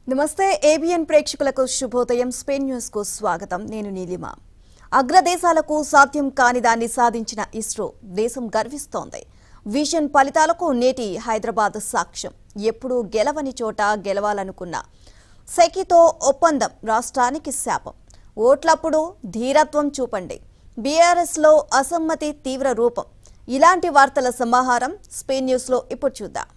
నమస్తే ఏబిఎన్ ప్రేక్షకులకు శుభోదయం స్పెయిన్ న్యూస్ కు స్వాగతం నేను నీలిమ అగ్రదేశాలకు సాధ్యం కాని దాన్ని సాధించిన ఇస్రో దేశం గర్విస్తోంది విజన్ ఫలితాలకు నేటి హైదరాబాద్ సాక్ష్యం ఎప్పుడూ గెలవని చోట గెలవాలనుకున్న సెకితో ఒప్పందం రాష్ట్రానికి శాపం ఓట్లప్పుడు ధీరత్వం చూపండి బీఆర్ఎస్లో అసమ్మతి తీవ్ర రూపం ఇలాంటి వార్తల సమాహారం స్పెయిన్ న్యూస్లో ఇప్పుడు చూద్దాం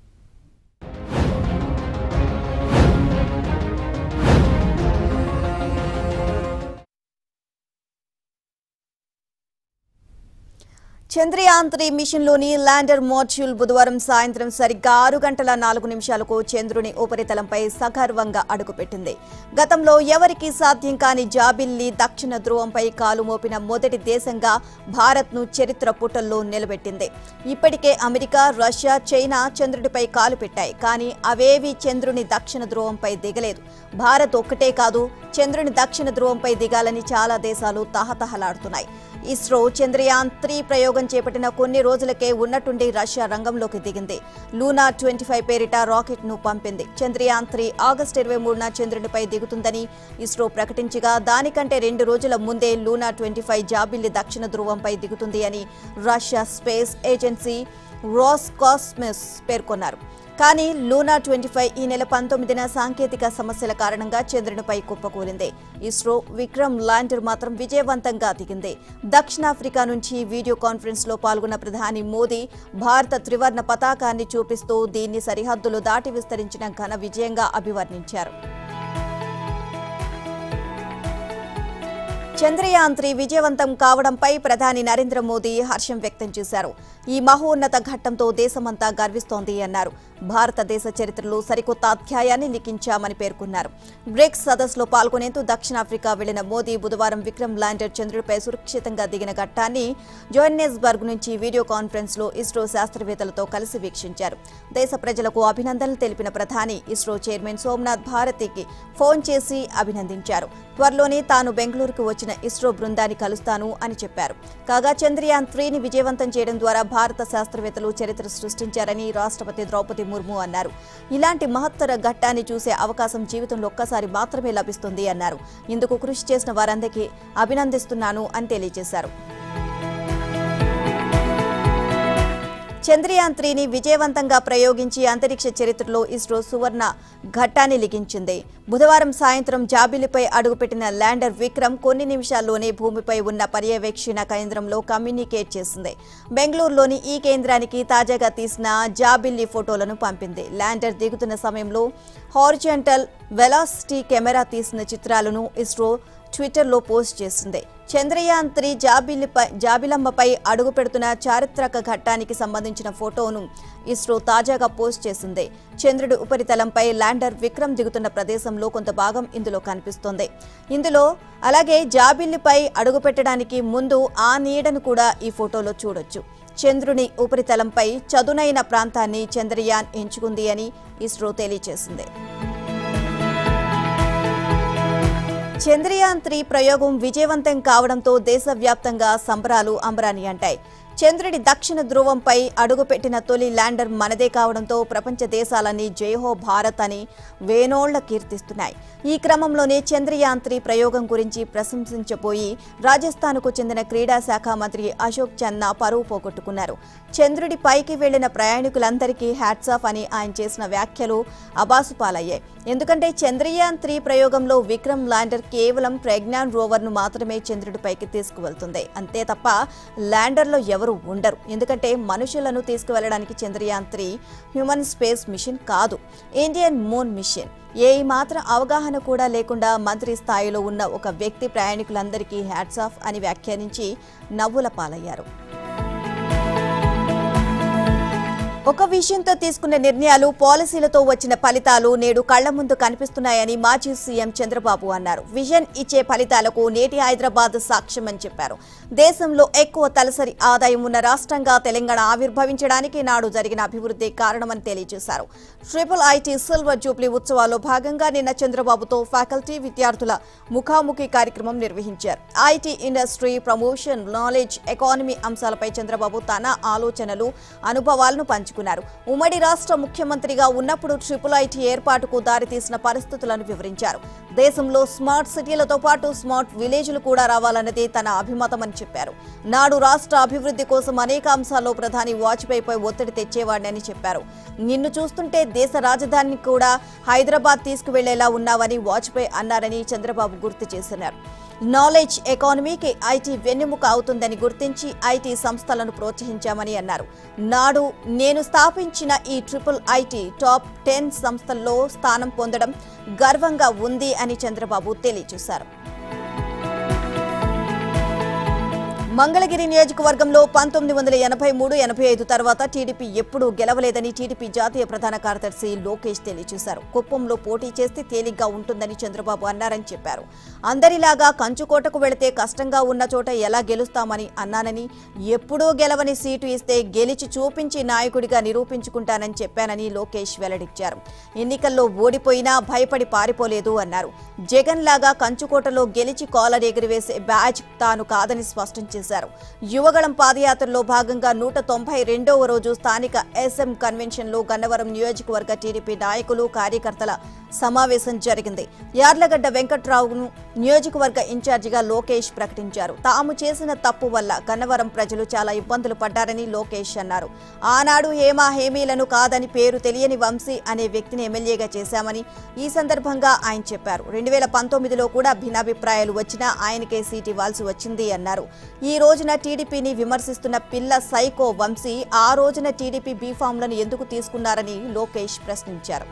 చంద్రయాన్ త్రీ మిషన్లోని ల్యాండర్ మాడ్యూల్ బుధవారం సాయంత్రం సరిగ్గా ఆరు గంటల నాలుగు నిమిషాలకు చంద్రుని ఉపరితలంపై సగర్వంగా అడుగుపెట్టింది గతంలో ఎవరికీ సాధ్యం కాని జాబిల్లి దక్షిణ ధ్రువంపై కాలు మోపిన మొదటి దేశంగా భారత్ను చరిత్ర పుటల్లో నిలబెట్టింది ఇప్పటికే అమెరికా రష్యా చైనా చంద్రుడిపై కాలు పెట్టాయి కానీ అవేవి చంద్రుని దక్షిణ ధ్రువంపై దిగలేదు భారత్ ఒక్కటే కాదు చంద్రుని దక్షిణ ధ్రువంపై దిగాలని చాలా దేశాలు తహతహలాడుతున్నాయి ఇస్రో చంద్రయాన్ త్రీ ప్రయోగం చేపట్టిన కొన్ని రోజులకే ఉన్నట్టుండి రష్యా రంగంలోకి దిగింది లూనా ట్వంటీ ఫైవ్ పేరిట రాకెట్ ను పంపింది చంద్రయాన్ త్రీ ఆగస్టు ఇరవై మూడున చంద్రునిపై దిగుతుందని ఇస్రో ప్రకటించగా దానికంటే రెండు రోజుల ముందే లూనా ట్వంటీ ఫైవ్ జాబిల్లి దక్షిణ ధ్రువంపై దిగుతుంది అని రష్యా స్పేస్ ఏజెన్సీ రోస్కాస్మిస్ పేర్కొన్నారు కానీ లూనా ట్వంటీ ఫైవ్ ఈ నెల పంతొమ్మిదిన సాంకేతిక సమస్యల కారణంగా చంద్రునిపై కుప్పకూలింది ఇస్రో విక్రమ్ ల్యాండర్ మాత్రం విజయవంతంగా దిగింది దక్షిణాఫ్రికా నుంచి వీడియో కాన్ఫరెన్స్ లో పాల్గొన్న ప్రధాని మోదీ భారత త్రివర్ణ పతాకాన్ని చూపిస్తూ దీన్ని సరిహద్దులు దాటి విస్తరించిన ఘన విజయంగా అభివర్ణించారు చంద్రయాన్ త్రీ విజయవంతం కావడంపై ప్రధాని నరేంద్ర మోదీ హర్షం వ్యక్తం చేశారు ఈ మహోన్నత ఘట్టంతో దేశమంతా గర్విస్తోంది అన్నారు భారతదేశ చరిత్రలో సరికొత్త అధ్యాయాన్ని లిఖించామని పేర్కొన్నారు బ్రిక్స్ సదస్సులో పాల్గొనేందుకు దక్షిణాఫ్రికా వెళ్లిన మోదీ బుధవారం విక్రమ్ ల్యాండర్ చంద్రుడిపై సురక్షితంగా దిగిన ఘట్టాన్ని జోహన్నెస్బర్గ్ నుంచి వీడియో కాన్ఫరెన్స్ లో ఇస్రో శాస్త్రవేత్తలతో కలిసి వీక్షించారు దేశ ప్రజలకు అభినందనలు తెలిపిన ప్రధాని ఇస్రో చైర్మన్ సోమనాథ్ భారతికి ఫోన్ చేసి అభినందించారు త్వరలోనే తాను బెంగళూరుకు వచ్చిన ఇస్రో బృందాన్ని కలుస్తాను అని చెప్పారు కాగా చంద్రయాన్ త్రీని విజయవంతం చేయడం ద్వారా భారత శాస్త్రవేత్తలు చరిత్ర సృష్టించారని రాష్ట్రపతి ద్రౌపది ముర్ము అన్నారు ఇలాంటి మహత్తర ఘట్టాన్ని చూసే అవకాశం జీవితంలో ఒక్కసారి మాత్రమే లభిస్తుంది అన్నారు ఇందుకు కృషి చేసిన వారందరికీ అభినందిస్తున్నాను అని తెలియజేశారు చంద్రయాన్ త్రీని విజయవంతంగా ప్రయోగించి అంతరిక్ష చరిత్రలో ఇస్రో సువర్ణ ఘట్టాన్ని లిఖించింది బుధవారం సాయంత్రం జాబిలిపై అడుగుపెట్టిన ల్యాండర్ విక్రమ్ కొన్ని నిమిషాల్లోనే భూమిపై ఉన్న పర్యవేక్షణ కేంద్రంలో కమ్యూనికేట్ చేసింది బెంగళూరులోని ఈ కేంద్రానికి తాజాగా తీసిన జాబిల్లి ఫోటోలను పంపింది ల్యాండర్ దిగుతున్న సమయంలో హారిజెంటల్ వెలాసిటీ కెమెరా తీసిన చిత్రాలను ఇస్రో ట్విట్టర్లో పోస్ట్ చేసింది చంద్రయాన్ త్రీ జాబిలిపై జాబిలమ్మపై అడుగు పెడుతున్న చారిత్రక ఘట్టానికి సంబంధించిన ఫోటోను ఇస్రో తాజాగా పోస్ట్ చేసింది చంద్రుడి ఉపరితలంపై ల్యాండర్ విక్రమ్ దిగుతున్న ప్రదేశంలో కొంత భాగం ఇందులో కనిపిస్తోంది ఇందులో అలాగే జాబిల్లిపై అడుగు పెట్టడానికి ముందు ఆ నీడను కూడా ఈ ఫోటోలో చూడొచ్చు చంద్రుని ఉపరితలంపై చదునైన ప్రాంతాన్ని చంద్రయాన్ ఎంచుకుంది అని ఇస్రో తెలియజేసింది చంద్రయాన్ త్రీ ప్రయోగం విజయవంతం కావడంతో దేశవ్యాప్తంగా సంబరాలు అంబరాని అంటాయి చంద్రుడి దక్షిణ ధ్రువంపై అడుగుపెట్టిన తొలి ల్యాండర్ మనదే కావడంతో ప్రపంచ దేశాలన్నీ జయహో భారత్ అని వేనోళ్ల కీర్తిస్తున్నాయి ఈ క్రమంలోనే చంద్రయాన్ త్రీ ప్రయోగం గురించి ప్రశంసించబోయి రాజస్థాన్కు చెందిన క్రీడా శాఖ మంత్రి అశోక్ చన్నా పరువు పోగొట్టుకున్నారు చంద్రుడి పైకి వెళ్లిన ప్రయాణికులందరికీ హ్యాట్స్ ఆఫ్ అని ఆయన చేసిన వ్యాఖ్యలు అబాసుపాలయ్యాయి ఎందుకంటే చంద్రయాన్ త్రీ ప్రయోగంలో విక్రమ్ ల్యాండర్ కేవలం ప్రజ్ఞాన్ రోవర్ను మాత్రమే చంద్రుడిపైకి తీసుకువెళ్తుంది అంతే తప్ప ల్యాండర్లో ఎవరు ఉండరు ఎందుకంటే మనుషులను తీసుకువెళ్లడానికి Chandrayaan three human space mission కాదు ఇండియన్ మూన్ మిషన్ ఏ మాత్రం అవగాహన కూడా లేకుండా మంత్రి స్థాయిలో ఉన్న ఒక వ్యక్తి ప్రయాణికులందరికీ హ్యాట్స్ ఆఫ్ అని వ్యాఖ్యానించి నవ్వుల పాలయ్యారు ఒక విషయంతో తీసుకున్న నిర్ణయాలు పాలసీలతో వచ్చిన ఫలితాలు నేడు కళ్ల ముందు కనిపిస్తున్నాయని మాజీ సీఎం చంద్రబాబు అన్నారు విజన్ ఇచ్చే ఫలితాలకు నేటి హైదరాబాద్ సాక్ష్యమని చెప్పారు దేశంలో ఎక్కువ తలసరి ఆదాయం ఉన్న రాష్ట్రంగా తెలంగాణ ఆవిర్భవించడానికి నాడు జరిగిన అభివృద్ధి కారణమని తెలియజేశారు ట్రిపుల్ ఐటీ సిల్వర్ జూబ్లీ ఉత్సవాల్లో భాగంగా నిన్న చంద్రబాబుతో ఫ్యాకల్టీ విద్యార్థుల ముఖాముఖి కార్యక్రమం నిర్వహించారు IT industry promotion knowledge economy అంశాలపై చంద్రబాబు తన ఆలోచనలు అనుభవాలను పంచుకున్నారు చర్చించుకున్నారు ఉమ్మడి రాష్ట్ర ముఖ్యమంత్రిగా ఉన్నప్పుడు ట్రిపుల్ ఐటీ ఏర్పాటుకు దారితీసిన పరిస్థితులను వివరించారు దేశంలో స్మార్ట్ సిటీలతో పాటు స్మార్ట్ విలేజ్లు కూడా రావాలన్నది తన అభిమతమని చెప్పారు నాడు రాష్ట్ర అభివృద్ధి కోసం అనేక అంశాల్లో ప్రధాని వాజ్పేయిపై ఒత్తిడి తెచ్చేవాడిని చెప్పారు నిన్ను చూస్తుంటే దేశ రాజధానిని కూడా హైదరాబాద్ తీసుకువెళ్లేలా ఉన్నావని వాజ్పేయి అన్నారని చంద్రబాబు గుర్తు చేస్తున్నారు నాలెడ్జ్ ఎకానమీకి ఐటీ వెన్నెముక అవుతుందని గుర్తించి ఐటీ సంస్థలను ప్రోత్సహించామని అన్నారు నాడు నేను స్థాపించిన ఈ ట్రిపుల్ ఐటీ టాప్ టెన్ సంస్థల్లో స్థానం పొందడం గర్వంగా ఉంది అని చంద్రబాబు తెలియజేశారు మంగళగిరి నియోజకవర్గంలో పంతొమ్మిది వందల ఎనభై మూడు ఎనభై ఐదు తర్వాత టీడీపీ ఎప్పుడూ గెలవలేదని టీడీపీ జాతీయ ప్రధాన కార్యదర్శి లోకేష్ తెలియజేశారు కుప్పంలో పోటీ చేస్తే తేలిగ్గా ఉంటుందని చంద్రబాబు అన్నారని చెప్పారు అందరిలాగా కంచుకోటకు వెళితే కష్టంగా ఉన్న చోట ఎలా గెలుస్తామని అన్నానని ఎప్పుడూ గెలవని సీటు ఇస్తే గెలిచి చూపించి నాయకుడిగా నిరూపించుకుంటానని చెప్పానని లోకేష్ వెల్లడించారు ఎన్నికల్లో ఓడిపోయినా భయపడి పారిపోలేదు అన్నారు జగన్ లాగా కంచుకోటలో గెలిచి కాలర్ ఎగిరివేసే బ్యాచ్ తాను కాదని స్పష్టం చేశారు యువగళం పాదయాత్రలో భాగంగా నూట తొంభై రెండవ రోజు స్థానిక ఎస్ఎం కన్వెన్షన్ లో గన్నవరం నియోజకవర్గ టీడీపీ నాయకులు కార్యకర్తల సమావేశం జరిగింది యార్లగడ్డ వెంకట్రావును నియోజకవర్గ ఇన్ఛార్జిగా లోకేష్ ప్రకటించారు తాము చేసిన తప్పు వల్ల గన్నవరం ప్రజలు చాలా ఇబ్బందులు పడ్డారని లోకేష్ అన్నారు ఆనాడు హేమా హేమీలను కాదని పేరు తెలియని వంశీ అనే వ్యక్తిని ఎమ్మెల్యేగా చేశామని ఈ సందర్భంగా ఆయన చెప్పారు రెండు వేల పంతొమ్మిదిలో కూడా భిన్నాభిప్రాయాలు వచ్చినా ఆయనకే సీట్ ఇవ్వాల్సి వచ్చింది అన్నారు ఈ రోజున టీడీపీని విమర్శిస్తున్న పిల్ల సైకో వంశీ ఆ రోజున టీడీపీ బీఫామ్లను ఎందుకు తీసుకున్నారని లోకేష్ ప్రశ్నించారు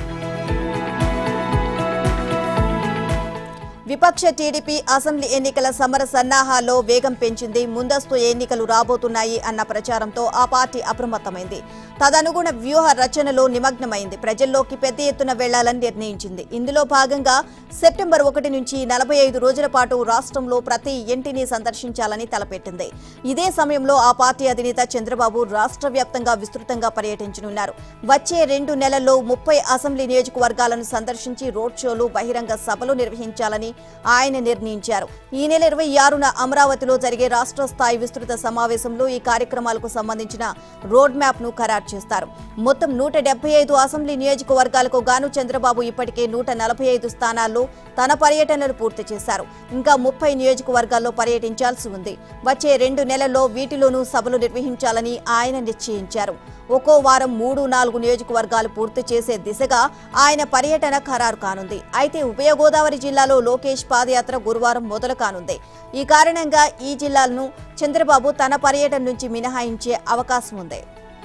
విపక్ష టీడీపీ అసెంబ్లీ ఎన్నికల సమర సన్నాహాల్లో వేగం పెంచింది ముందస్తు ఎన్నికలు రాబోతున్నాయి అన్న ప్రచారంతో ఆ పార్టీ అప్రమత్తమైంది తదనుగుణ వ్యూహ రచనలో నిమగ్నమైంది ప్రజల్లోకి పెద్ద ఎత్తున వెళ్లాలని నిర్ణయించింది ఇందులో భాగంగా సెప్టెంబర్ ఒకటి నుంచి నలభై ఐదు రోజుల పాటు రాష్ట్రంలో ప్రతి ఇంటిని సందర్శించాలని తలపెట్టింది ఇదే సమయంలో ఆ పార్టీ అధినేత చంద్రబాబు రాష్ట్ర వ్యాప్తంగా విస్తృతంగా పర్యటించనున్నారు వచ్చే రెండు నెలల్లో ముప్పై అసెంబ్లీ నియోజకవర్గాలను సందర్శించి రోడ్ షోలు బహిరంగ సభలు నిర్వహించాలని ఆయన నిర్ణయించారు ఈ నెల ఇరవై ఆరున అమరావతిలో జరిగే రాష్ట్ర స్థాయి విస్తృత సమావేశంలో ఈ కార్యక్రమాలకు సంబంధించిన రోడ్ మ్యాప్ ను ఖరారు చేస్తారు మొత్తం నూట డెబ్బై ఐదు అసెంబ్లీ నియోజకవర్గాలకు గాను చంద్రబాబు ఇప్పటికే నూట నలభై ఐదు స్థానాల్లో తన పర్యటనలు పూర్తి చేశారు ఇంకా ముప్పై నియోజకవర్గాల్లో పర్యటించాల్సి ఉంది వచ్చే రెండు నెలల్లో వీటిలోనూ సభలు నిర్వహించాలని ఆయన నిశ్చయించారు ఒక్కో వారం మూడు నాలుగు నియోజకవర్గాలు పూర్తి చేసే దిశగా ఆయన పర్యటన ఖరారు కానుంది అయితే ఉభయ గోదావరి జిల్లాలో లోకేష్ పాదయాత్ర గురువారం మొదలు కానుంది ఈ కారణంగా ఈ జిల్లాలను చంద్రబాబు తన పర్యటన నుంచి మినహాయించే అవకాశం ఉంది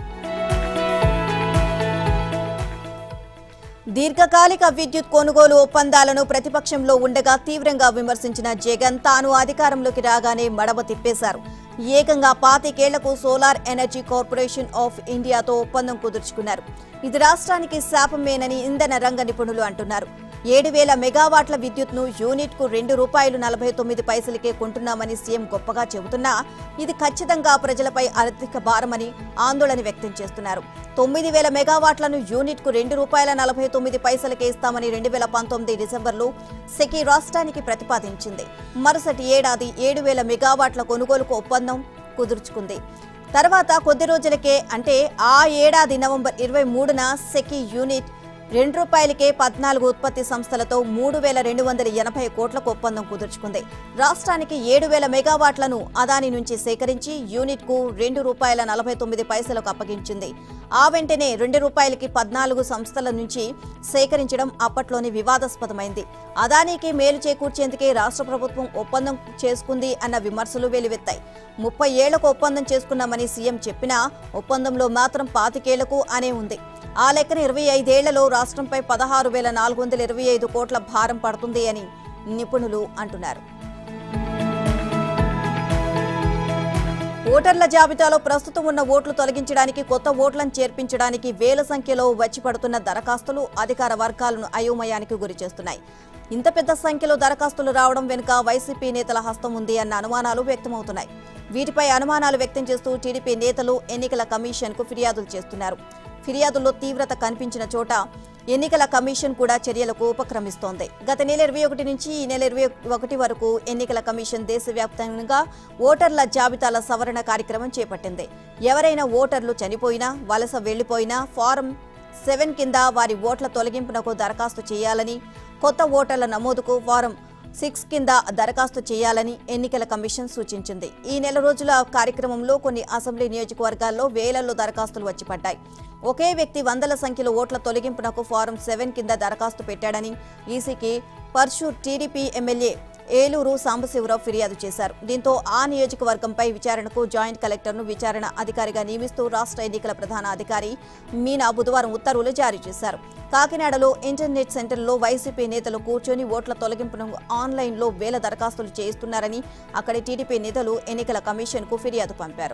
దీర్ఘకాలిక విద్యుత్ కొనుగోలు ఒప్పందాలను ప్రతిపక్షంలో ఉండగా తీవ్రంగా విమర్శించిన జగన్ తాను అధికారంలోకి రాగానే మడమ తిప్పేశారు ఏకంగా పాతికేళ్లకు సోలార్ ఎనర్జీ కార్పొరేషన్ ఆఫ్ ఇండియాతో ఒప్పందం కుదుర్చుకున్నారు ఇది రాష్ట్రానికి శాపమేనని ఇంధన రంగ నిపుణులు అంటున్నారు ఏడు వేల మెగావాట్ల విద్యుత్ను యూనిట్కు రెండు రూపాయలు నలభై తొమ్మిది పైసలకే కొంటున్నామని సీఎం గొప్పగా చెబుతున్నా ఇది ఖచ్చితంగా ప్రజలపై ఆర్థిక భారమని ఆందోళన వ్యక్తం చేస్తున్నారు తొమ్మిది వేల మెగావాట్లను యూనిట్కు రెండు రూపాయల నలభై తొమ్మిది పైసలకే ఇస్తామని రెండు వేల పంతొమ్మిది డిసెంబర్లో సెకీ రాష్ట్రానికి ప్రతిపాదించింది మరుసటి ఏడాది ఏడు వేల మెగావాట్ల కొనుగోలుకు ఒప్పందం కుదుర్చుకుంది తర్వాత కొద్ది రోజులకే అంటే ఆ ఏడాది నవంబర్ ఇరవై మూడున సెకీ యూనిట్ రెండు రూపాయలకే పద్నాలుగు ఉత్పత్తి సంస్థలతో మూడు వేల రెండు వందల ఎనభై కోట్లకు ఒప్పందం కుదుర్చుకుంది రాష్ట్రానికి ఏడు వేల మెగావాట్లను అదాని నుంచి సేకరించి యూనిట్కు రెండు రూపాయల నలభై తొమ్మిది పైసలకు అప్పగించింది ఆ వెంటనే రెండు రూపాయలకి పద్నాలుగు సంస్థల నుంచి సేకరించడం అప్పట్లోనే వివాదాస్పదమైంది అదానికి మేలు చేకూర్చేందుకే రాష్ట్ర ప్రభుత్వం ఒప్పందం చేసుకుంది అన్న విమర్శలు వెలువెత్తాయి ముప్పై ఏళ్లకు ఒప్పందం చేసుకున్నామని సీఎం చెప్పినా ఒప్పందంలో మాత్రం పాతికేళ్లకు అనే ఉంది ఆ లెక్కన ఇరవై ఐదేళ్లలో రాష్ట్రంపై పదహారు వేల నాలుగు వందల ఇరవై ఐదు కోట్ల భారం పడుతుంది అని నిపుణులు అంటున్నారు ఓటర్ల జాబితాలో ప్రస్తుతం ఉన్న ఓట్లు తొలగించడానికి కొత్త ఓట్లను చేర్పించడానికి వేల సంఖ్యలో వచ్చి పడుతున్న దరఖాస్తులు అధికార వర్గాలను అయోమయానికి గురి చేస్తున్నాయి ఇంత పెద్ద సంఖ్యలో దరఖాస్తులు రావడం వెనుక వైసీపీ నేతల హస్తం ఉంది అన్న అనుమానాలు వ్యక్తమవుతున్నాయి వీటిపై అనుమానాలు వ్యక్తం చేస్తూ టీడీపీ నేతలు ఎన్నికల కమిషన్కు ఫిర్యాదులు చేస్తున్నారు ఫిర్యాదుల్లో తీవ్రత కనిపించిన చోట ఎన్నికల కమిషన్ కూడా చర్యలకు ఉపక్రమిస్తోంది గత నెల ఇరవై ఒకటి నుంచి ఈ నెల ఇరవై ఒకటి వరకు ఎన్నికల కమిషన్ దేశవ్యాప్తంగా ఓటర్ల జాబితాల సవరణ కార్యక్రమం చేపట్టింది ఎవరైనా ఓటర్లు చనిపోయినా వలస వెళ్లిపోయినా ఫారం సెవెన్ కింద వారి ఓట్ల తొలగింపునకు దరఖాస్తు చేయాలని కొత్త ఓటర్ల నమోదుకు ఫారం సిక్స్ కింద దరఖాస్తు చేయాలని ఎన్నికల కమిషన్ సూచించింది ఈ నెల రోజుల కార్యక్రమంలో కొన్ని అసెంబ్లీ నియోజకవర్గాల్లో వేలల్లో దరఖాస్తులు వచ్చి పడ్డాయి ఒకే వ్యక్తి వందల సంఖ్యలో ఓట్ల తొలగింపునకు ఫారం సెవెన్ కింద దరఖాస్తు పెట్టాడని ఈసీకి పర్షూర్ టీడీపీ ఎమ్మెల్యే ఏలూరు సాంబశివరావు ఫిర్యాదు చేశారు దీంతో ఆ నియోజకవర్గంపై విచారణకు జాయింట్ కలెక్టర్ను విచారణ అధికారిగా నియమిస్తూ రాష్ట్ర ఎన్నికల ప్రధాన అధికారి మీనా బుధవారం ఉత్తర్వులు జారీ చేశారు కాకినాడలో ఇంటర్నెట్ సెంటర్లో వైసీపీ నేతలు కూర్చొని ఓట్ల తొలగింపును ఆన్లైన్లో వేల దరఖాస్తులు చేయిస్తున్నారని అక్కడి టీడీపీ నేతలు ఎన్నికల కమిషన్కు ఫిర్యాదు పంపారు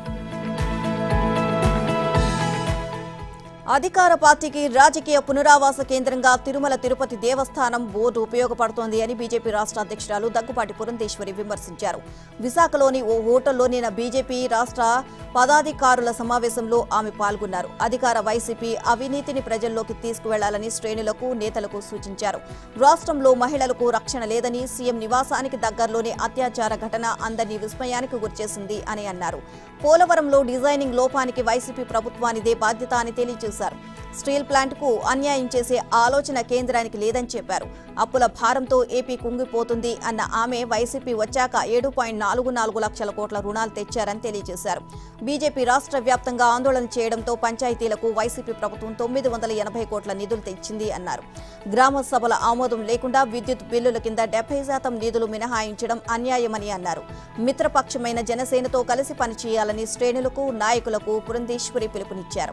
అధికార పార్టీకి రాజకీయ పునరావాస కేంద్రంగా తిరుమల తిరుపతి దేవస్థానం బోర్డు ఉపయోగపడుతోంది అని బీజేపీ రాష్ట్ర అధ్యక్షురాలు దగ్గుపాటి పురంధేశ్వరి విమర్శించారు విశాఖలోని ఓ హోటల్లో నిన్న బీజేపీ రాష్ట్ర పదాధికారుల సమావేశంలో ఆమె పాల్గొన్నారు అధికార వైసీపీ అవినీతిని ప్రజల్లోకి తీసుకువెళ్లాలని శ్రేణులకు నేతలకు సూచించారు రాష్ట్రంలో మహిళలకు రక్షణ లేదని సీఎం నివాసానికి దగ్గరలోనే అత్యాచార ఘటన అందరినీ విస్మయానికి గురిచేసింది అని అన్నారు పోలవరంలో డిజైనింగ్ లోపానికి వైసీపీ ప్రభుత్వానిదే బాధ్యత అని తెలియజేశారు స్టీల్ ప్లాంట్కు అన్యాయం చేసే ఆలోచన కేంద్రానికి లేదని చెప్పారు అప్పుల భారంతో ఏపీ కుంగిపోతుంది అన్న ఆమె వైసీపీ వచ్చాక ఏడు పాయింట్ నాలుగు నాలుగు లక్షల కోట్ల రుణాలు తెచ్చారని తెలియజేశారు బీజేపీ రాష్ట్ర వ్యాప్తంగా ఆందోళన చేయడంతో పంచాయతీలకు వైసీపీ ప్రభుత్వం తొమ్మిది వందల ఎనభై కోట్ల నిధులు తెచ్చింది అన్నారు గ్రామ సభల ఆమోదం లేకుండా విద్యుత్ బిల్లుల కింద డెబ్బై శాతం నిధులు మినహాయించడం అన్యాయమని అన్నారు మిత్రపక్షమైన జనసేనతో కలిసి పనిచేయాలని శ్రేణులకు నాయకులకు పురంధేశ్వరి పిలుపునిచ్చారు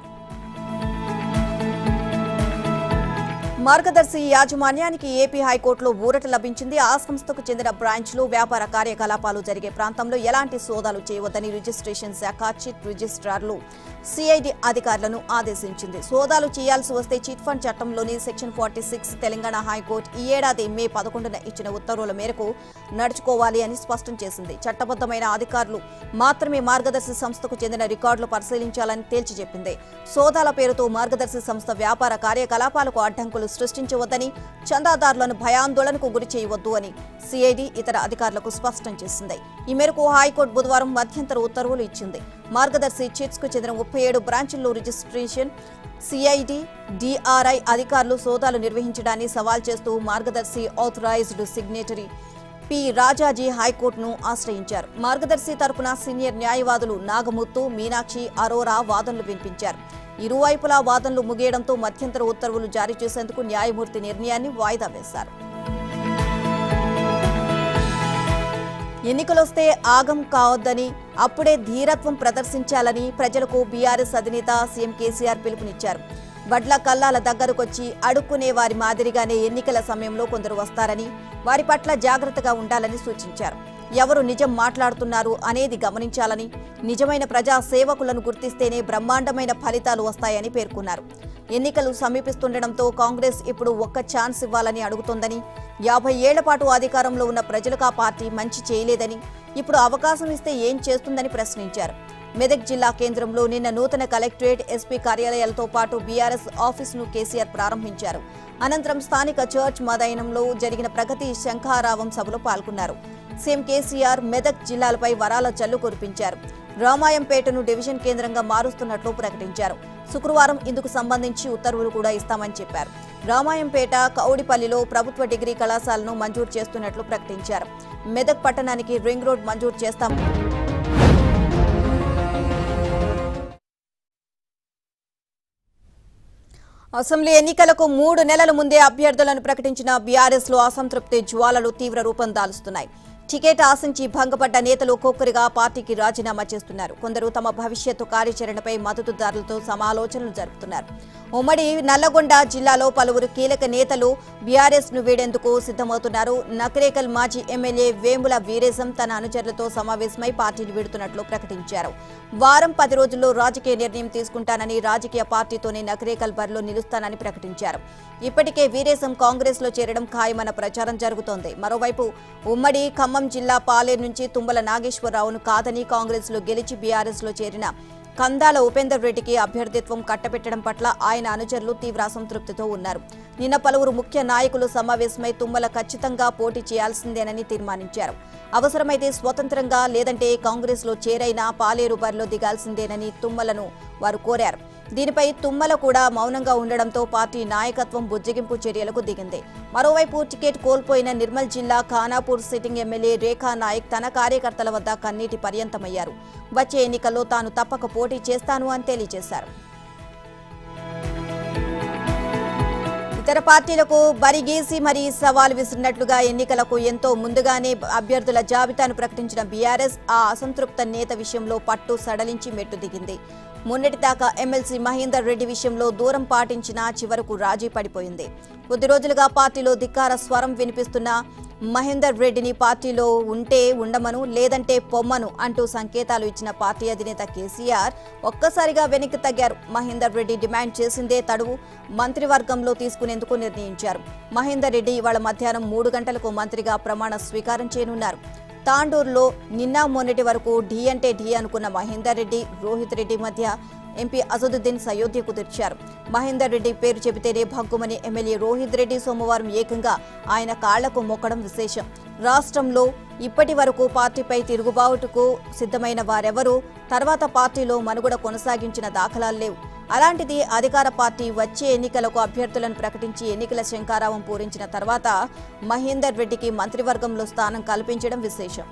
మార్గదర్శి యాజమాన్యానికి ఏపీ హైకోర్టులో ఊరట లభించింది ఆ సంస్థకు చెందిన బ్రాంచ్లు వ్యాపార కార్యకలాపాలు జరిగే ప్రాంతంలో ఎలాంటి సోదాలు చేయవద్దని రిజిస్ట్రేషన్ శాఖ చిట్ రిజిస్ట్రార్లు సిఐడి అధికారులను ఆదేశించింది సోదాలు చేయాల్సి వస్తే చిట్ ఫండ్ చట్టంలోని section forty six Telangana high court ఈ ఏడాది మే పదకొండున ఇచ్చిన ఉత్తర్వుల మేరకు నడుచుకోవాలి అని స్పష్టం చేసింది చట్టబద్దమైన అధికారులు మాత్రమే మార్గదర్శి సంస్థకు చెందిన రికార్డులు పరిశీలించాలని తేల్చి చెప్పింది సోదాల పేరుతో మార్గదర్శి సంస్థ వ్యాపార కార్యకలాపాలకు అడ్డంకులు సృష్టించవద్దని చందాదారులను భయాందోళనకు గురి చేయవద్దు అని సిఐడి ఇతర అధికారులకు స్పష్టం చేసింది ఈ మేరకు హైకోర్టు బుధవారం మధ్యంతర ఉత్తర్వులు ఇచ్చింది మార్గదర్శి చిట్స్ కు చెందిన ముప్పై ఏడు బ్రాంచుల్లో రిజిస్ట్రేషన్ సిఐడి డిఆర్ఐ అధికారులు సోదాలు నిర్వహించడాన్ని సవాల్ చేస్తూ మార్గదర్శి ఆథరైజ్డ్ సిగ్నేటరీ పి రాజాజీ హైకోర్టును ఆశ్రయించారు మార్గదర్శి తరపున సీనియర్ న్యాయవాదులు నాగముత్తు మీనాక్షి అరోరా వాదనలు వినిపించారు ఇరువైపులా వాదనలు ముగియడంతో మధ్యంతర ఉత్తర్వులు జారీ చేసేందుకు న్యాయమూర్తి నిర్ణయాన్ని వాయిదా వేశారు ఎన్నికలొస్తే ఆగం కావద్దని అప్పుడే ధీరత్వం ప్రదర్శించాలని ప్రజలకు బీఆర్ఎస్ అధినేత సీఎం కేసీఆర్ పిలుపునిచ్చారు వడ్ల కల్లాల దగ్గరకొచ్చి అడుక్కునే వారి మాదిరిగానే ఎన్నికల సమయంలో కొందరు వస్తారని వారి పట్ల జాగ్రత్తగా ఉండాలని సూచించారు ఎవరు నిజం మాట్లాడుతున్నారు అనేది గమనించాలని నిజమైన ప్రజా సేవకులను గుర్తిస్తేనే బ్రహ్మాండమైన ఫలితాలు వస్తాయని పేర్కొన్నారు ఎన్నికలు సమీపిస్తుండటంతో కాంగ్రెస్ ఇప్పుడు ఒక్క ఛాన్స్ ఇవ్వాలని అడుగుతోందని యాభై ఏళ్ల పాటు అధికారంలో ఉన్న ప్రజలకు ఆ పార్టీ మంచి చేయలేదని ఇప్పుడు అవకాశం ఇస్తే ఏం చేస్తుందని ప్రశ్నించారు మెదక్ జిల్లా కేంద్రంలో నిన్న నూతన కలెక్టరేట్ ఎస్పీ కార్యాలయాలతో పాటు బీఆర్ఎస్ ఆఫీసును కేసీఆర్ ప్రారంభించారు అనంతరం స్థానిక చర్చ్ మదయనంలో జరిగిన ప్రగతి శంఖారావం సభలో పాల్గొన్నారు సీఎం కేసీఆర్ మెదక్ జిల్లాలపై వరాల జల్లు కురిపించారు రామాయంపేటను డివిజన్ కేంద్రంగా మారుస్తున్నట్లు ప్రకటించారు శుక్రవారం ఇందుకు సంబంధించి ఉత్తర్వులు కూడా ఇస్తామని చెప్పారు రామాయంపేట కౌడిపల్లిలో ప్రభుత్వ డిగ్రీ కళాశాలను మంజూరు చేస్తున్నట్లు ప్రకటించారు మెదక్ పట్టణానికి రింగ్ రోడ్ మంజూరు చేస్తాం అసెంబ్లీ ఎన్నికలకు మూడు నెలల ముందే అభ్యర్థులను ప్రకటించిన బీఆర్ఎస్ లో అసంతృప్తి జ్వాలలు తీవ్ర రూపం దాలుస్తున్నాయి టికెట్ ఆశించి భంగపడ్డ నేతలు ఒక్కొక్కరిగా పార్టీకి రాజీనామా చేస్తున్నారు కొందరు తమ భవిష్యత్తు కార్యాచరణపై మద్దతుదారులతో సమాలోచనలు జరుపుతున్నారు ఉమ్మడి నల్లగొండ జిల్లాలో పలువురు కీలక నేతలు బీఆర్ఎస్ ను వీడేందుకు సిద్ధమవుతున్నారు నకరేకల్ మాజీ ఎమ్మెల్యే వేముల వీరేశం తన అనుచరులతో సమావేశమై పార్టీని వీడుతున్నట్లు ప్రకటించారు వారం పది రోజుల్లో రాజకీయ నిర్ణయం తీసుకుంటానని రాజకీయ పార్టీతోనే నకరేకల్ బరిలో నిలుస్తానని ప్రకటించారు ఇప్పటికే వీరేశం కాంగ్రెస్ లో చేరడం ఖాయమన్న ప్రచారం జరుగుతోంది మరోవైపు ఉమ్మడి ఖమ్మం జిల్లా పాలేరు నుంచి తుమ్మల నాగేశ్వరరావును కాదని కాంగ్రెస్ లో గెలిచి బీఆర్ఎస్ లో చేరిన కందాల ఉపేందర్ రెడ్డికి అభ్యర్థిత్వం కట్టబెట్టడం పట్ల ఆయన అనుచరులు తీవ్ర అసంతృప్తితో ఉన్నారు నిన్న పలువురు ముఖ్య నాయకులు సమావేశమై తుమ్మల ఖచ్చితంగా పోటీ చేయాల్సిందేనని తీర్మానించారు అవసరమైతే స్వతంత్రంగా లేదంటే కాంగ్రెస్లో చేరైనా పాలేరు బరిలో దిగాల్సిందేనని తుమ్మలను వారు కోరారు దీనిపై తుమ్మల కూడా మౌనంగా ఉండడంతో పార్టీ నాయకత్వం బుజ్జగింపు చర్యలకు దిగింది మరోవైపు టికెట్ కోల్పోయిన నిర్మల్ జిల్లా ఖానాపూర్ సిట్టింగ్ ఎమ్మెల్యే రేఖా నాయక్ తన కార్యకర్తల వద్ద కన్నీటి పర్యంతమయ్యారు వచ్చే ఎన్నికల్లో తాను తప్పక పోటీ చేస్తాను అని తెలియజేశారు ఇతర పార్టీలకు బరిగేసి మరీ సవాల్ విసిరినట్లుగా ఎన్నికలకు ఎంతో ముందుగానే అభ్యర్థుల జాబితాను ప్రకటించిన బీఆర్ఎస్ ఆ అసంతృప్త నేత విషయంలో పట్టు సడలించి మెట్టు దిగింది మొన్నటి దాకా ఎమ్మెల్సీ మహేందర్ రెడ్డి విషయంలో దూరం పాటించినా చివరకు రాజీ పడిపోయింది కొద్ది రోజులుగా పార్టీలో ధిక్కార స్వరం వినిపిస్తున్న మహేందర్ రెడ్డిని పార్టీలో ఉంటే ఉండమను లేదంటే పొమ్మను అంటూ సంకేతాలు ఇచ్చిన పార్టీ అధినేత కేసీఆర్ ఒక్కసారిగా వెనక్కి తగ్గారు మహేందర్ రెడ్డి డిమాండ్ చేసిందే తడువు మంత్రివర్గంలో తీసుకునేందుకు నిర్ణయించారు మహేందర్ రెడ్డి ఇవాళ మధ్యాహ్నం మూడు గంటలకు మంత్రిగా ప్రమాణ స్వీకారం చేయనున్నారు తాండూరులో నిన్న మొన్నటి వరకు ఢీ అంటే ఢీ అనుకున్న మహేందర్ రెడ్డి రోహిత్ రెడ్డి మధ్య ఎంపీ అసదుద్దీన్ సయోధ్య కుదిర్చారు మహేందర్ రెడ్డి పేరు చెబితేనే భగ్గుమని ఎమ్మెల్యే రోహిత్ రెడ్డి సోమవారం ఏకంగా ఆయన కాళ్లకు మొక్కడం విశేషం రాష్ట్రంలో ఇప్పటి వరకు పార్టీపై తిరుగుబాటుకు సిద్ధమైన వారెవరూ తర్వాత పార్టీలో మనుగడ కొనసాగించిన దాఖలాలు లేవు అలాంటిది అధికార పార్టీ వచ్చే ఎన్నికలకు అభ్యర్థులను ప్రకటించి ఎన్నికల శంకారావం పూరించిన తర్వాత మహేందర్ రెడ్డికి మంత్రివర్గంలో స్థానం కల్పించడం విశేషం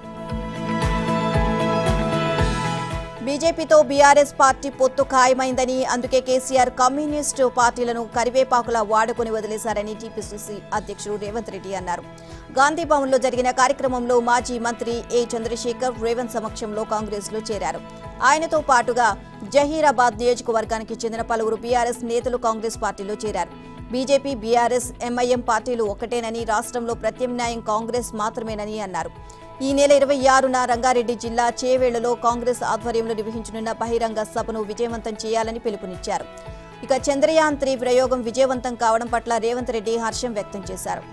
బీజేపీతో బీఆర్ఎస్ పార్టీ పొత్తు ఖాయమైందని అందుకే కేసీఆర్ కమ్యూనిస్టు పార్టీలను కరివేపాకులా వాడుకొని వదిలేశారని టీపీసీసీ అధ్యక్షుడు రేవంత్ రెడ్డి అన్నారు గాంధీ భవన్లో జరిగిన కార్యక్రమంలో మాజీ మంత్రి ఏ చంద్రశేఖర్ రేవంత్ సమక్షంలో కాంగ్రెస్లో చేరారు ఆయనతో పాటుగా జహీరాబాద్ నియోజకవర్గానికి చెందిన పలువురు బీఆర్ఎస్ నేతలు కాంగ్రెస్ పార్టీలో చేరారు బీజేపీ బీఆర్ఎస్ ఎంఐఎం పార్టీలు ఒకటేనని రాష్ట్రంలో ప్రత్యామ్నాయం కాంగ్రెస్ మాత్రమేనని అన్నారు ఈ నెల ఇరవై ఆరున రంగారెడ్డి జిల్లా చేవేళ్లలో కాంగ్రెస్ ఆధ్వర్యంలో నిర్వహించనున్న బహిరంగ సభను విజయవంతం చేయాలని పిలుపునిచ్చారు ఇక చంద్రయాన్ త్రీ ప్రయోగం విజయవంతం కావడం పట్ల రేవంత్ రెడ్డి హర్షం వ్యక్తం చేశారు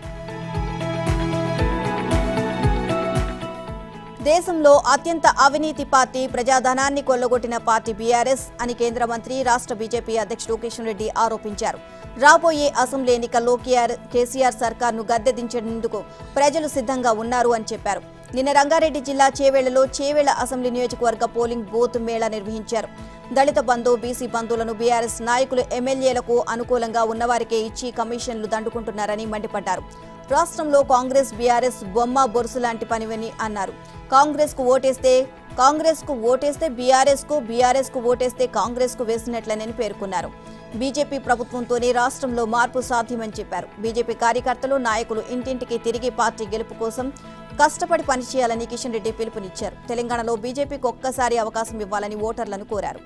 దేశంలో అత్యంత అవినీతి పార్టీ ప్రజాధనాన్ని కొల్లగొట్టిన పార్టీ బీఆర్ఎస్ అని కేంద్ర మంత్రి రాష్ట్ర బీజేపీ అధ్యక్షుడు కిషన్ రెడ్డి ఆరోపించారు రాబోయే అసెంబ్లీ ఎన్నికల్లో కేఆర్ కేసీఆర్ సర్కార్ను గద్దెదించేందుకు ప్రజలు సిద్ధంగా ఉన్నారు అని చెప్పారు నిన్న రంగారెడ్డి జిల్లా చేవేళ్లలో చేవేళ్ల అసెంబ్లీ నియోజకవర్గ పోలింగ్ బూత్ మేళా నిర్వహించారు దళిత బంధు బీసీ బంధువులను బీఆర్ఎస్ నాయకులు ఎమ్మెల్యేలకు అనుకూలంగా ఉన్నవారికే ఇచ్చి కమిషన్లు దండుకుంటున్నారని మండిపడ్డారు రాష్ట్రంలో కాంగ్రెస్ బీఆర్ఎస్ బొమ్మ బొరుసు లాంటి పనివని అన్నారు కాంగ్రెస్ కు ఓటేస్తే కాంగ్రెస్ కు ఓటేస్తే బీఆర్ఎస్ కు బీఆర్ఎస్ కు ఓటేస్తే కాంగ్రెస్ కు వేసినట్లనని పేర్కొన్నారు బీజేపీ ప్రభుత్వంతోనే రాష్ట్రంలో మార్పు సాధ్యమని చెప్పారు బీజేపీ కార్యకర్తలు నాయకులు ఇంటింటికి తిరిగి పార్టీ గెలుపు కోసం కష్టపడి పనిచేయాలని కిషన్ రెడ్డి పిలుపునిచ్చారు తెలంగాణలో బీజేపీకి ఒక్కసారి అవకాశం ఇవ్వాలని ఓటర్లను కోరారు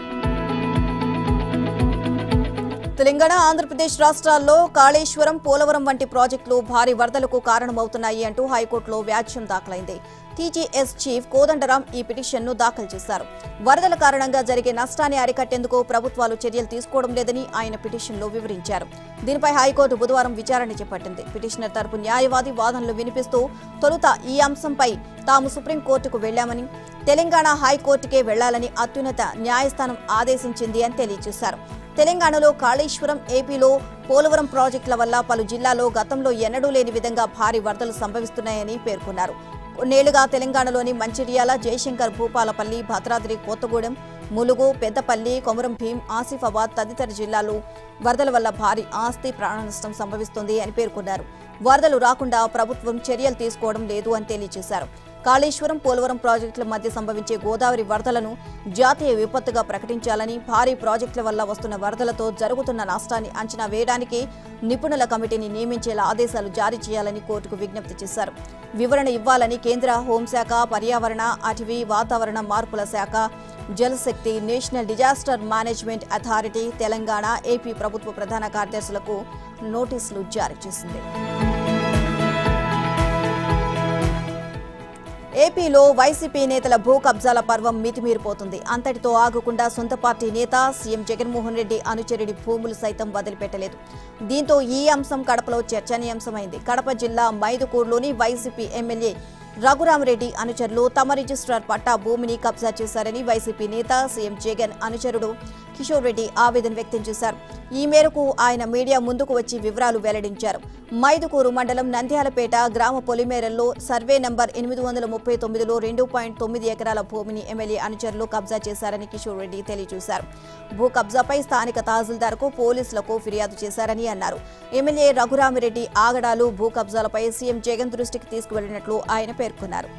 తెలంగాణ ఆంధ్రప్రదేశ్ రాష్ట్రాల్లో కాళేశ్వరం పోలవరం వంటి ప్రాజెక్టులు భారీ వరదలకు కారణమవుతున్నాయి అంటూ హైకోర్టులో వ్యాజ్యం దాఖలైంది టీజీఎస్ చీఫ్ కోదండరాం ఈ పిటిషన్ను దాఖలు చేశారు వరదల కారణంగా జరిగే నష్టాన్ని అరికట్టేందుకు ప్రభుత్వాలు చర్యలు తీసుకోవడం లేదని ఆయన పిటిషన్లో వివరించారు దీనిపై హైకోర్టు బుధవారం విచారణ చేపట్టింది పిటిషనర్ తరపు న్యాయవాది వాదనలు వినిపిస్తూ తొలుత ఈ అంశంపై తాము సుప్రీంకోర్టుకు వెళ్లామని తెలంగాణ హైకోర్టుకే వెళ్లాలని అత్యున్నత న్యాయస్థానం ఆదేశించింది అని తెలియజేశారు తెలంగాణలో కాళేశ్వరం ఏపీలో పోలవరం ప్రాజెక్టుల వల్ల పలు జిల్లాల్లో గతంలో ఎన్నడూ లేని విధంగా భారీ వరదలు సంభవిస్తున్నాయని పేర్కొన్నారు కొన్నేళ్లుగా తెలంగాణలోని మంచిర్యాల జయశంకర్ భూపాలపల్లి భద్రాద్రి కొత్తగూడెం ములుగు పెద్దపల్లి కొమరం భీం ఆసిఫాబాద్ తదితర జిల్లాలు వరదల వల్ల భారీ ఆస్తి ప్రాణ నష్టం సంభవిస్తోంది అని పేర్కొన్నారు వరదలు రాకుండా ప్రభుత్వం చర్యలు తీసుకోవడం లేదు అని తెలియజేశారు కాళేశ్వరం పోలవరం ప్రాజెక్టుల మధ్య సంభవించే గోదావరి వరదలను జాతీయ విపత్తుగా ప్రకటించాలని భారీ ప్రాజెక్టుల వల్ల వస్తున్న వరదలతో జరుగుతున్న నష్టాన్ని అంచనా వేయడానికి నిపుణుల కమిటీని నియమించేలా ఆదేశాలు జారీ చేయాలని కోర్టుకు విజ్ఞప్తి చేశారు వివరణ ఇవ్వాలని కేంద్ర హోంశాఖ పర్యావరణ అటవీ వాతావరణ మార్పుల శాఖ Jalshakti national disaster management authority Telangana AP ప్రభుత్వ ప్రధాన కార్యదర్శులకు నోటీసులు జారీ చేసింది ఏపీలో వైసీపీ నేతల భూ కబ్జాల పర్వం మితిమీరిపోతుంది అంతటితో ఆగకుండా సొంత పార్టీ నేత సీఎం జగన్మోహన్ రెడ్డి అనుచరుడి భూములు సైతం వదిలిపెట్టలేదు దీంతో ఈ అంశం కడపలో చర్చనీయాంశమైంది కడప జిల్లా మైదుకూరులోని వైసీపీ ఎమ్మెల్యే రఘురామరెడ్డి అనుచరులు తమ రిజిస్ట్రార్ పట్టా భూమిని కబ్జా చేశారని వైసీపీ నేత సీఎం జగన్ అనుచరుడు కిషోర్ రెడ్డి ఆవేదన వ్యక్తం చేశారు ఈ మేరకు ఆయన మీడియా ముందుకు వచ్చి వివరాలు వెల్లడించారు మైదుకూరు మండలం నంద్యాలపేట గ్రామ పొలిమేరల్లో సర్వే నంబర్ ఎనిమిది వందల ముప్పై తొమ్మిదిలో రెండు పాయింట్ తొమ్మిది ఎకరాల భూమిని ఎమ్మెల్యే అనుచరులు కబ్జా చేశారని కిషోర్ రెడ్డి తెలియజేశారు భూ కబ్జాపై స్థానిక తహసీల్దార్కు పోలీసులకు ఫిర్యాదు చేశారని అన్నారు ఎమ్మెల్యే రఘురామిరెడ్డి ఆగడాలు భూ కబ్జాలపై సీఎం జగన్ దృష్టికి తీసుకువెళ్లినట్లు ఆయన పేర్కొన్నారు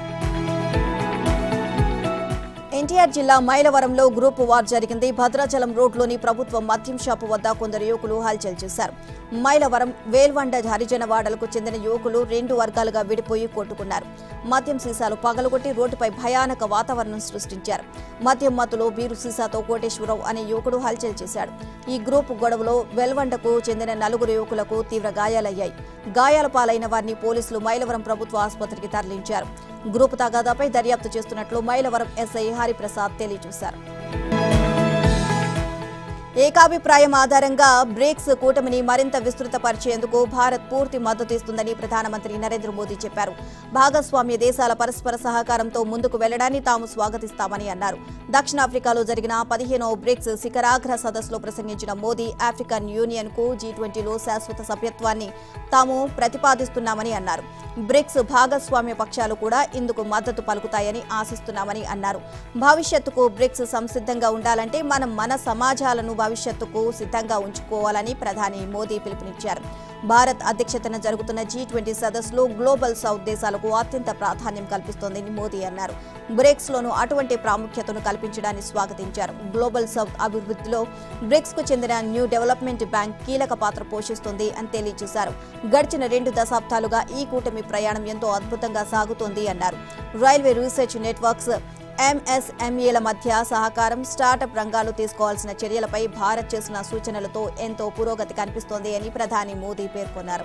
ఎన్టీఆర్ జిల్లా మైలవరంలో గ్రూప్ వార్ జరిగింది భద్రాచలం రోడ్లోని ప్రభుత్వ మద్యం షాపు వద్ద కొందరు యువకులు హల్చల్ చేశారు మైలవరం వేల్వండ హరిజన వాడలకు చెందిన యువకులు రెండు వర్గాలుగా విడిపోయి కొట్టుకున్నారు మద్యం సీసాలు పగలగొట్టి రోడ్డుపై భయానక వాతావరణం సృష్టించారు మద్యం మత్తులో బీరు సీసాతో కోటేశ్వరరావు అనే యువకుడు హల్చల్ చేశాడు ఈ గ్రూప్ గొడవలో వెల్వండకు చెందిన నలుగురు యువకులకు తీవ్ర గాయాలయ్యాయి గాయాల పాలైన వారిని పోలీసులు మైలవరం ప్రభుత్వ ఆసుపత్రికి తరలించారు గ్రూప్ తగాదాపై దర్యాప్తు చేస్తున్నట్లు మైలవరం ఎస్ఐ హరిప్రసాద్ తెలియజేశారు ఏకాభిప్రాయం ఆధారంగా బ్రిక్స్ కూటమిని మరింత విస్తృతపరిచేందుకు భారత్ పూర్తి మద్దతు ఇస్తుందని ప్రధానమంత్రి నరేంద్ర మోదీ చెప్పారు భాగస్వామ్య దేశాల పరస్పర సహకారంతో ముందుకు వెళ్లడాన్ని తాము స్వాగతిస్తామని అన్నారు దక్షిణాఫ్రికాలో జరిగిన పదిహేనవ బ్రిక్స్ శిఖరాగ్ర సదస్సులో ప్రసంగించిన మోదీ ఆఫ్రికన్ యూనియన్ కు జీ ట్వంటీలో శాశ్వత సభ్యత్వాన్ని తాము ప్రతిపాదిస్తున్నామని అన్నారు బ్రిక్స్ భాగస్వామ్య పక్షాలు కూడా ఇందుకు మద్దతు పలుకుతాయని ఆశిస్తున్నామని అన్నారు భవిష్యత్తుకు బ్రిక్స్ సంసిద్ధంగా ఉండాలంటే మనం మన సమాజాలను భవిష్యత్తుకు సిద్ధంగా ఉంచుకోవాలని ప్రధాని మోదీ పిలుపునిచ్చారు భారత్ అధ్యక్షతన జరుగుతున్న జీ ట్వంటీ సదస్సులో గ్లోబల్ సౌత్ దేశాలకు అత్యంత ప్రాధాన్యం కల్పిస్తోందని మోదీ అన్నారు బ్రిక్స్ లోను అటువంటి ప్రాముఖ్యతను కల్పించడాన్ని స్వాగతించారు గ్లోబల్ సౌత్ అభివృద్ధిలో బ్రిక్స్ కు చెందిన న్యూ డెవలప్మెంట్ బ్యాంక్ కీలక పాత్ర పోషిస్తుంది అని తెలియజేశారు గడిచిన రెండు దశాబ్దాలుగా ఈ కూటమి ప్రయాణం ఎంతో అద్భుతంగా సాగుతోంది అన్నారు రైల్వే రీసెర్చ్ నెట్వర్క్స్ ఎంఎస్ఎంఈల మధ్య సహకారం స్టార్టప్ రంగాలు తీసుకోవాల్సిన చర్యలపై భారత్ చేసిన సూచనలతో ఎంతో పురోగతి కనిపిస్తోంది అని ప్రధాని మోదీ పేర్కొన్నారు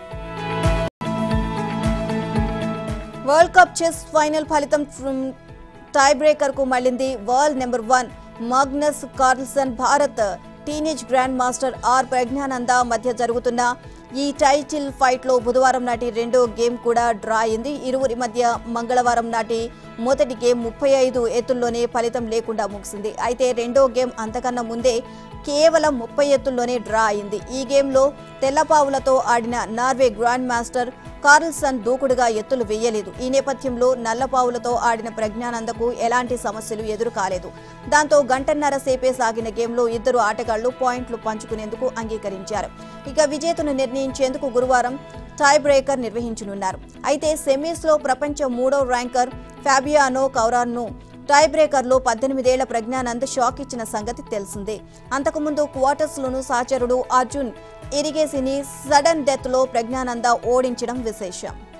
వరల్డ్ కప్ చెస్ ఫైనల్ ఫలితం టై బ్రేకర్ కు మళ్ళింది world number one Magnus Carlsen Bharat teenage grand master R Praggnanandhaa మధ్య జరుగుతున్న ఈ టైటిల్ ఫైట్ లో బుధవారం నాటి రెండో గేమ్ కూడా డ్రా అయింది ఇరువురి మధ్య మంగళవారం నాటి మొదటి గేమ్ ముప్పై ఐదు ఎత్తుల్లోనే ఫలితం లేకుండా ముగిసింది అయితే రెండో గేమ్ అంతకన్నా ముందే కేవలం ముప్పై ఎత్తుల్లోనే డ్రా అయింది ఈ గేమ్లో తెల్లపావులతో ఆడిన నార్వే గ్రాండ్ మాస్టర్ కార్ల్సన్ దూకుడుగా ఎత్తులు వేయలేదు ఈ నేపథ్యంలో నల్లపావులతో ఆడిన ప్రజ్ఞానందకు ఎలాంటి సమస్యలు ఎదురు కాలేదు దాంతో గంటన్నర సేపే సాగిన గేమ్లో ఇద్దరు ఆటగాళ్లు పాయింట్లు పంచుకునేందుకు అంగీకరించారు ఇక విజేతను నిర్ణయించేందుకు గురువారం టై బ్రేకర్ నిర్వహించనున్నారు అయితే సెమీస్లో ప్రపంచ మూడో ర్యాంకర్ ఫ్యాబియానో కౌరాన్ను టై బ్రేకర్లో పద్దెనిమిదేళ్ల ప్రజ్ఞానంద్ షాక్ ఇచ్చిన సంగతి తెలిసిందే అంతకుముందు క్వార్టర్స్లోనూ సహచరుడు అర్జున్ ఇరిగేసిని సడన్ డెత్లో ప్రజ్ఞానంద ఓడించడం విశేషం